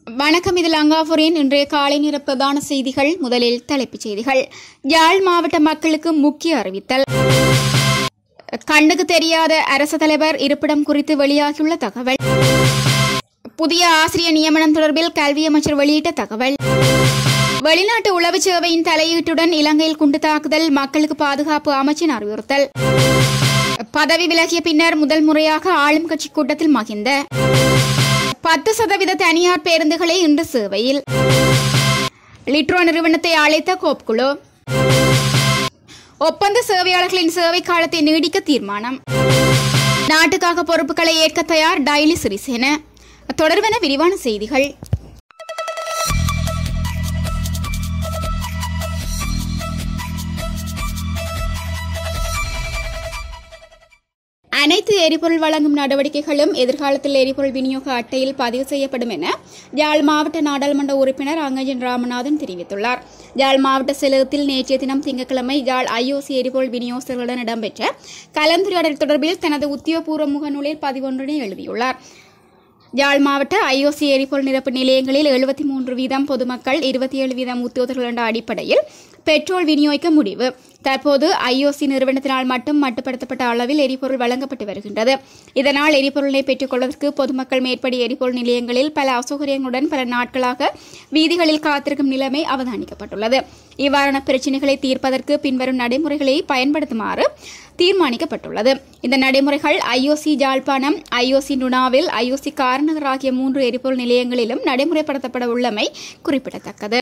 வணக்கம் இது லங்காபுரின் இன்றைய காலை நேர பிரதான செய்திகள் முதலில் தலைப்புச் செய்திகள் யாழ் மாவட்ட மக்களுக்கு முக்கிய அறிவித்தல் கண்ணுக்கு தெரியாத அரசு தலைவர் இருப்பிடம் குறித்து வெளியாகியுள்ள தகவல் புதிய ஆசிரியர் நியமனம் தொடர்பில் கல்வி அமைச்சர் வெளியிட்ட தகவல் வெளிநாட்டு உளவுச் சேவையின் தலையீட்டுடன் இலங்கையில் குண்டு தாக்குதல் மக்களுக்கு பாதுகாப்பு அமைச்சின் அறிவுறுத்தல் பதவி விலகிய பின்னர் முதல் முறையாக ஆளும் கட்சி கூட்டத்தில் மகிந்த பத்து சதவீத தனியார் பேருந்துகளை இன்று சேவையில் லிட்ரோ நிறுவனத்தை அழைத்த கோப்குழு ஒப்பந்த சேவையாளர்களின் சேவை காலத்தை நீடிக்க தீர்மானம் நாட்டுக்காக பொறுப்புகளை ஏற்க தயார் டைலி சிறிசேன தொடர்வென விரிவான செய்திகள் அனைத்து எரிபொருள் வழங்கும் நடவடிக்கைகளும் எதிர்காலத்தில் எரிபொருள் விநியோக அட்டையில் பதிவு செய்யப்படும் என யாழ் மாவட்ட நாடாளுமன்ற உறுப்பினர் அங்கஜன் ராமநாதன் தெரிவித்துள்ளார் யாழ் மாவட்ட செலகத்தில் நேற்றைய தினம் திங்கட்கிழமை யாழ் ஐஓசி எரிபொருள் விநியோகஸ்தர்களுடன் இடம்பெற்ற கலந்துரையாடல் தொடர்பில் தனது உத்தியோகபூர்வ முகநூலில் பதிவொன்றினை எழுதியுள்ளார் யாழ் மாவட்ட ஐஓசி எரிபொருள் நிரப்பு நிலையங்களில் எழுபத்தி மூன்று வீதம் பொதுமக்கள் இருபத்தி ஏழு வீதம் உத்தியோகர்கள் என்ற அடிப்படையில் பெட்ரோல் விநியோகிக்க முடிவு தற்போது ஐஓசி நிறுவனத்தினால் மட்டும் மட்டுப்படுத்தப்பட்ட அளவில் எரிபொருள் வழங்கப்பட்டு வருகின்றது இதனால் எரிபொருளை பெற்றுக்கொள்வதற்கு பொதுமக்கள் மேற்படி எரிபொருள் நிலையங்களில் பல அசௌகரியங்களுடன் பல நாட்களாக வீதிகளில் காத்திருக்கும் நிலைமை அவதானிக்கப்பட்டுள்ளது இவ்வாறான பிரச்சினைகளை தீர்ப்பதற்கு பின்வரும் நடைமுறைகளை பயன்படுத்துமாறு தீர்மானிக்கப்பட்டுள்ளது இந்த நடைமுறைகள் ஐஓசி ஜாழ்ப்பாணம் ஐஓசி நுணாவில் ஐஓசி காரநகர் ஆகிய மூன்று எரிபொருள் நிலையங்களிலும் நடைமுறைப்படுத்தப்பட உள்ளமை குறிப்பிடத்தக்கது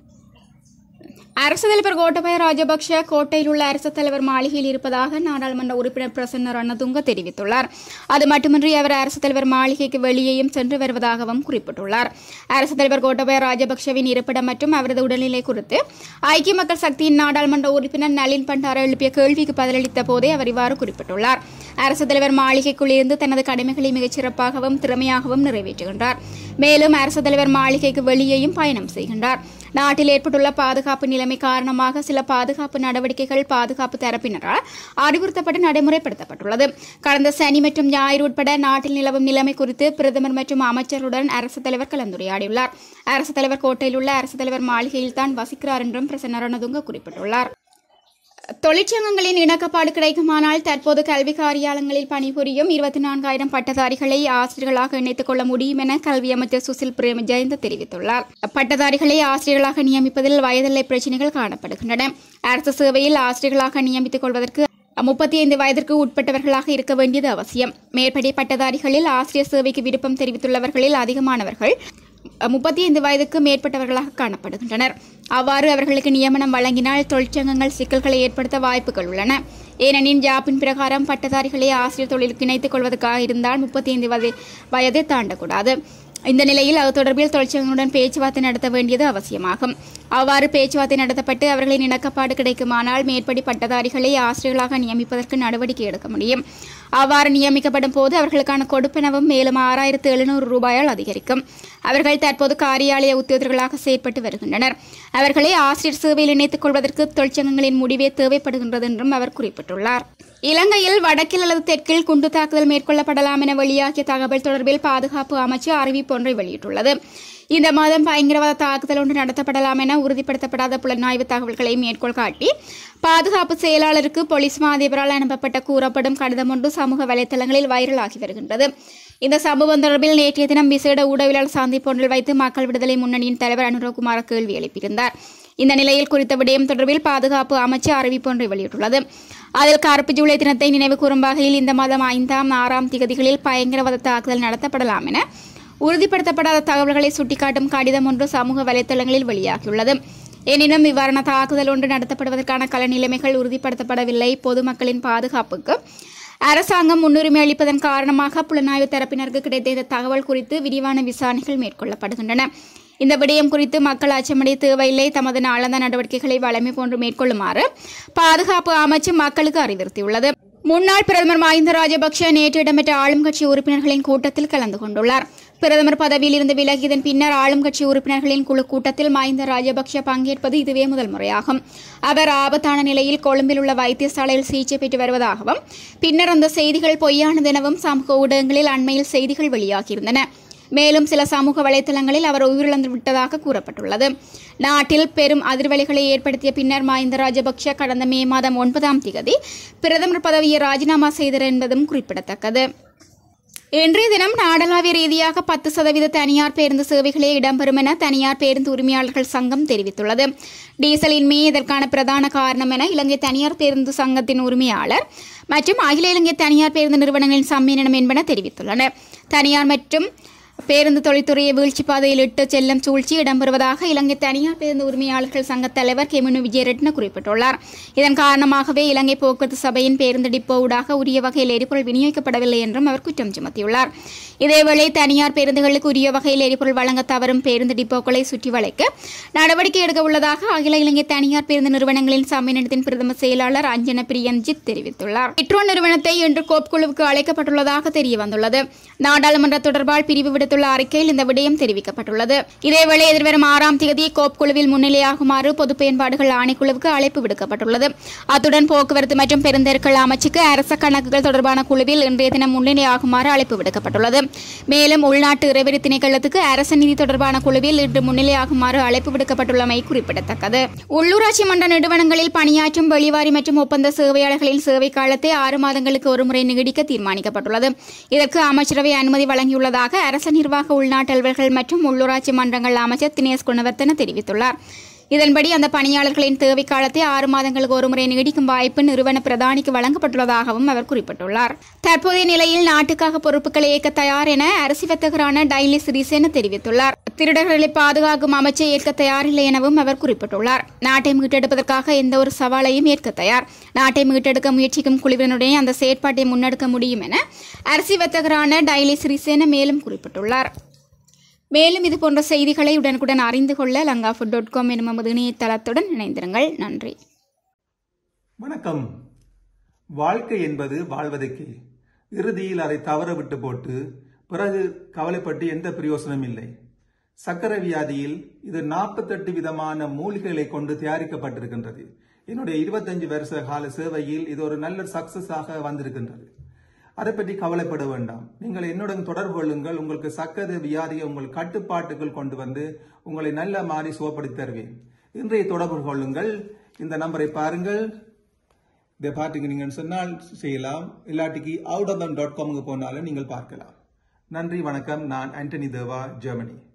அரசு தலைவர் கோட்டபய ராஜபக்ஷ கோட்டையில் உள்ள அரசு தலைவர் மாளிகையில் இருப்பதாக நாடாளுமன்ற உறுப்பினர் பிரசன்ன ரணதுங்க தெரிவித்துள்ளார் அது மட்டுமின்றி அவர் அரசு தலைவர் மாளிகைக்கு வெளியேயும் சென்று வருவதாகவும் குறிப்பிட்டுள்ளார் அரசு தலைவர் கோட்டபய ராஜபக்ஷவின் இருப்பிடம் மற்றும் அவரது உடல்நிலை குறித்து ஐக்கிய மக்கள் சக்தியின் நாடாளுமன்ற உறுப்பினர் நளின் பண்டார எழுப்பிய கேள்விக்கு பதிலளித்த போதே அவர் இவ்வாறு குறிப்பிட்டுள்ளார் அரசு தலைவர் மாளிகைக்குள் இருந்து தனது கடமைகளை மிகச் சிறப்பாகவும் திறமையாகவும் நிறைவேற்றுகின்றார் மேலும் அரசு தலைவர் மாளிகைக்கு வெளியேயும் பயணம் செய்கின்றார் நாட்டில் ஏற்பட்டுள்ள பாதுகாப்பு நிலைமை காரணமாக சில பாதுகாப்பு நடவடிக்கைகள் பாதுகாப்பு தரப்பினரால் அறிவுறுத்தப்பட்டு நடைமுறைப்படுத்தப்பட்டுள்ளது கடந்த சனி மற்றும் ஞாயிறு உட்பட நாட்டில் நிலவும் நிலைமை குறித்து பிரதமர் மற்றும் அமைச்சருடன் அரசு தலைவர் கலந்துரையாடியுள்ளார் அரசு தலைவர் கோட்டையில் உள்ள அரசு தலைவர் மாளிகையில் தான் வசிக்கிறார் என்றும் பிரசன்ன ரணதுங்க குறிப்பிட்டுள்ளார் தொழிற்சங்கங்களின் இணக்கப்பாடு கிடைக்குமானால் தற்போது கல்வி காரியாலயங்களில் பணிபுரியும் இருபத்தி நான்காயிரம் பட்டதாரிகளை ஆசிரியர்களாக இணைத்துக் கொள்ள முடியும் என கல்வி அமைச்சர் சுசில் பிரேம ஜெயந்த் தெரிவித்துள்ளார் பட்டதாரிகளை ஆசிரியர்களாக நியமிப்பதில் வயதில்லை பிரச்சினைகள் காணப்படுகின்றன அரசு சேவையில் ஆசிரியர்களாக நியமித்துக் கொள்வதற்கு முப்பத்தி ஐந்து வயதிற்கு உட்பட்டவர்களாக இருக்க வேண்டியது அவசியம் மேற்படி பட்டதாரிகளில் ஆசிரியர் சேவைக்கு விருப்பம் தெரிவித்துள்ளவர்களில் அதிகமானவர்கள் முப்பத்தி ஐந்து வயதுக்கு மேற்பட்டவர்களாக காணப்படுகின்றனர் அவ்வாறு அவர்களுக்கு நியமனம் வழங்கினால் தொழிற்சங்கங்கள் சிக்கல்களை ஏற்படுத்த வாய்ப்புகள் உள்ளன ஏனெனில் ஜாப்பின் பிரகாரம் பட்டதாரிகளை ஆசிரியர் தொழிலுக்கு இணைத்துக் கொள்வதற்காக இருந்தால் முப்பத்தி ஐந்து வயது வயதை தாண்டக்கூடாது இந்த நிலையில் அது தொடர்பில் தொழிற்சங்கங்களுடன் பேச்சுவார்த்தை நடத்த வேண்டியது அவசியமாகும் அவ்வாறு பேச்சுவார்த்தை நடத்தப்பட்டு அவர்களின் இணக்கப்பாடு கிடைக்குமானால் மேற்படி பட்டதாரிகளை ஆசிரியர்களாக நியமிப்பதற்கு நடவடிக்கை எடுக்க முடியும் அவ்வாறு நியமிக்கப்படும் போது அவர்களுக்கான கொடுப்பனவும் மேலும் ஆறாயிரத்து எழுநூறு ரூபாயால் அதிகரிக்கும் அவர்கள் தற்போது காரியாலய உத்தியோகர்களாக செயற்பட்டு வருகின்றனர் அவர்களை ஆசிரியர் சேவையில் இணைத்துக் கொள்வதற்கு தொழிற்சங்கங்களின் முடிவே தேவைப்படுகின்றது என்றும் அவர் குறிப்பிட்டுள்ளார் இலங்கையில் வடக்கில் அல்லது தெற்கில் குண்டு தாக்குதல் மேற்கொள்ளப்படலாம் என வெளியாகிய தகவல் தொடர்பில் பாதுகாப்பு அமைச்சு அறிவிப்பு ஒன்றை வெளியிட்டுள்ளது இந்த மாதம் பயங்கரவாத தாக்குதல் ஒன்று நடத்தப்படலாம் என உறுதிப்படுத்தப்படாத புலனாய்வு தகவல்களை மேற்கோள் காட்டி பாதுகாப்பு செயலாளருக்கு போலீஸ் மாதிபரால் அனுப்பப்பட்ட கூறப்படும் கடிதம் ஒன்று சமூக வலைதளங்களில் வைரலாகி வருகின்றது இந்த சம்பவம் தொடர்பில் நேற்றைய தினம் விசேட ஊடகவியலாளர் சந்திப்பு ஒன்றில் வைத்து மக்கள் விடுதலை முன்னணியின் தலைவர் அனுரகுமார கேள்வி எழுப்பியிருந்தார் இந்த நிலையில் குறித்த விடயம் தொடர்பில் பாதுகாப்பு அமைச்சு அறிவிப்பு ஒன்றை வெளியிட்டுள்ளது அதில் கருப்பு ஜூலை தினத்தை நினைவு கூறும் வகையில் இந்த மாதம் ஐந்தாம் ஆறாம் திகதிகளில் பயங்கரவாத தாக்குதல் நடத்தப்படலாம் என உறுதிப்படுத்தப்படாத தகவல்களை சுட்டிக்காட்டும் கடிதம் ஒன்று சமூக வலைதளங்களில் வெளியாகியுள்ளது எனினும் இவ்வாறான தாக்குதல் ஒன்று நடத்தப்படுவதற்கான கள நிலைமைகள் உறுதிப்படுத்தப்படவில்லை பொதுமக்களின் பாதுகாப்புக்கு அரசாங்கம் முன்னுரிமை அளிப்பதன் காரணமாக புலனாய்வு தரப்பினருக்கு கிடைத்த இந்த தகவல் குறித்து விரிவான விசாரணைகள் மேற்கொள்ளப்படுகின்றன இந்த விடயம் குறித்து மக்கள் அச்சமடைய தேவையில்லை தமது நாளாந்த நடவடிக்கைகளை வளமை போன்று மேற்கொள்ளுமாறு பாதுகாப்பு அமைச்சு மக்களுக்கு அறிவுறுத்தியுள்ளது முன்னாள் பிரதமர் மஹிந்த ராஜபக்ஷ நேற்று இடம்பெற்ற ஆளும் கட்சி உறுப்பினர்களின் கூட்டத்தில் கலந்து கொண்டுள்ளார் பிரதமர் பதவியில் இருந்து விலகியதன் பின்னர் ஆளும் கட்சி உறுப்பினர்களின் குழு கூட்டத்தில் மஹிந்த ராஜபக்ஷ பங்கேற்பது இதுவே முதல் முறையாகும் அவர் ஆபத்தான நிலையில் கொழும்பில் உள்ள வைத்தியசாலையில் சிகிச்சை பெற்று வருவதாகவும் பின்னர் அந்த செய்திகள் பொய்யானதெனவும் சமூக ஊடகங்களில் அண்மையில் செய்திகள் வெளியாகியிருந்தன மேலும் சில சமூக வலைதளங்களில் அவர் உயிரிழந்து விட்டதாக கூறப்பட்டுள்ளது நாட்டில் பெரும் அதிர்வலைகளை ஏற்படுத்திய பின்னர் மஹிந்த ராஜபக்ஷ கடந்த மே மாதம் ஒன்பதாம் திகதி பிரதமர் பதவியை ராஜினாமா செய்தார் என்பதும் குறிப்பிடத்தக்கது இன்றைய தினம் நாடளாவிய ரீதியாக பத்து சதவீத தனியார் பேருந்து சேவைகளே இடம்பெறும் என தனியார் பேருந்து உரிமையாளர்கள் சங்கம் தெரிவித்துள்ளது டீசலின்மை இதற்கான பிரதான காரணம் என இலங்கை தனியார் பேருந்து சங்கத்தின் உரிமையாளர் மற்றும் அகில இலங்கை தனியார் பேருந்து நிறுவனங்களின் சம்மேளனம் என்பன தெரிவித்துள்ளன தனியார் மற்றும் பேருந்து தொழில்துறையை வீழ்ச்சி பாதையில் இட்டு செல்லும் சூழ்ச்சி இடம்பெறுவதாக இலங்கை தனியார் பேருந்து உரிமையாளர்கள் சங்க தலைவர் கெமினு விஜயரட்ன குறிப்பிட்டுள்ளார் இதன் காரணமாகவே இலங்கை போக்குவரத்து சபையின் பேருந்து டிப்போ ஊடாக உரிய வகையில் எரிபொருள் விநியோகிக்கப்படவில்லை என்றும் அவர் குற்றம் சுமத்தியுள்ளார் இதேவேளை தனியார் பேருந்துகளுக்கு உரிய வகையில் எரிபொருள் வழங்க தவறும் பேருந்து டிப்போக்களை சுற்றி வளைக்க நடவடிக்கை எடுக்க உள்ளதாக அகில இலங்கை தனியார் பேருந்து நிறுவனங்களின் சம்மேளனத்தின் பிரதம செயலாளர் அஞ்சன பிரியன்ஜித் தெரிவித்துள்ளார் மெட்ரோ நிறுவனத்தை இன்று கோப் குழுவுக்கு அழைக்கப்பட்டுள்ளதாக தெரிய வந்துள்ளது நாடாளுமன்ற தொடர்பால் பிரிவு விடுத்துள்ள அறிக்கையில் இந்த விடயம் தெரிவிக்கப்பட்டுள்ளது இதேவேளை எதிர்வரும் ஆறாம் தேதி கோப் குழுவில் முன்னிலையாகுமாறு பொது பயன்பாடுகள் ஆணைக்குழுவுக்கு அழைப்பு விடுக்கப்பட்டுள்ளது அத்துடன் போக்குவரத்து மற்றும் பெருந்தெருக்கள் அமைச்சுக்கு அரச கணக்குகள் தொடர்பான குழுவில் இன்றைய தினம் முன்னிலையாகுமாறு அழைப்பு விடுக்கப்பட்டுள்ளது மேலும் உள்நாட்டு இறைவரி திணைக்களத்துக்கு அரச நிதி தொடர்பான குழுவில் இன்று முன்னிலையாகுமாறு அழைப்பு விடுக்கப்பட்டுள்ளமை குறிப்பிடத்தக்கது உள்ளூராட்சி மன்ற நிறுவனங்களில் பணியாற்றும் வெளிவாரி மற்றும் ஒப்பந்த சேவையாளர்களின் சேவை காலத்தை ஆறு மாதங்களுக்கு ஒருமுறை நீடிக்க தீர்மானிக்கப்பட்டுள்ளது இதற்கு அமைச்சரவை அனுமதி வழங்கியுள்ளதாக அரச நிர்வாக உள்நாட்டு அலுவல்கள் மற்றும் உள்ளூராட்சி மன்றங்கள் அமைச்சர் தினேஷ் குணவர்த்தன தெரிவித்துள்ளார் இதன்படி அந்த பணியாளர்களின் தேவை காலத்தை ஆறு மாதங்களுக்கு ஒருமுறை நீடிக்கும் வாய்ப்பு நிறுவன பிரதானிக்கு வழங்கப்பட்டுள்ளதாகவும் அவர் குறிப்பிட்டுள்ளார் தற்போதைய நிலையில் நாட்டுக்காக பொறுப்புகளை ஏற்க தயார் என அரசு வர்த்தகரான டைலி சிறிசேன தெரிவித்துள்ளார் திருடர்களை பாதுகாக்கும் அமைச்சை ஏற்க தயாரில்லை எனவும் அவர் குறிப்பிட்டுள்ளார் நாட்டை மீட்டெடுப்பதற்காக எந்த ஒரு சவாலையும் ஏற்க தயார் நாட்டை மீட்டெடுக்க முயற்சிக்கும் குழுவினுடைய அந்த செயற்பாட்டை முன்னெடுக்க முடியும் என அரசு வர்த்தகரான டைலி சிறிசேன மேலும் குறிப்பிட்டுள்ளார் மேலும் இது போன்ற செய்திகளை உடனுக்குடன் அறிந்து கொள்ள லங்கா ஃபுட் டாட் காம் எனும் நமது இணையதளத்துடன் இணைந்திருங்கள் நன்றி வணக்கம் வாழ்க்கை என்பது வாழ்வதற்கே இறுதியில் அதை தவற விட்டு போட்டு பிறகு கவலைப்பட்டு எந்த பிரயோசனம் இல்லை சக்கரை வியாதியில் இது நாற்பத்தெட்டு விதமான மூலிகைகளை கொண்டு தயாரிக்கப்பட்டிருக்கின்றது என்னுடைய இருபத்தஞ்சு வருஷ கால சேவையில் இது ஒரு நல்ல சக்சஸாக வந்திருக்கின்றது அதை பற்றி கவலைப்பட வேண்டாம் நீங்கள் என்னுடன் தொடர்பு கொள்ளுங்கள் உங்களுக்கு சக்கரை வியாதியை உங்கள் கட்டுப்பாட்டுக்குள் கொண்டு வந்து உங்களை நல்ல மாறி சுகப்படுத்தி தருவேன் இன்றைய தொடர்பு கொள்ளுங்கள் இந்த நம்பரை பாருங்கள் இதை பார்த்துக்கு நீங்கள் சொன்னால் செய்யலாம் இல்லாட்டிக்கு அவுட் ஆஃப் டாட் காமுக்கு போனாலும் நீங்கள் பார்க்கலாம் நன்றி வணக்கம் நான் ஆண்டனி தேவா ஜெர்மனி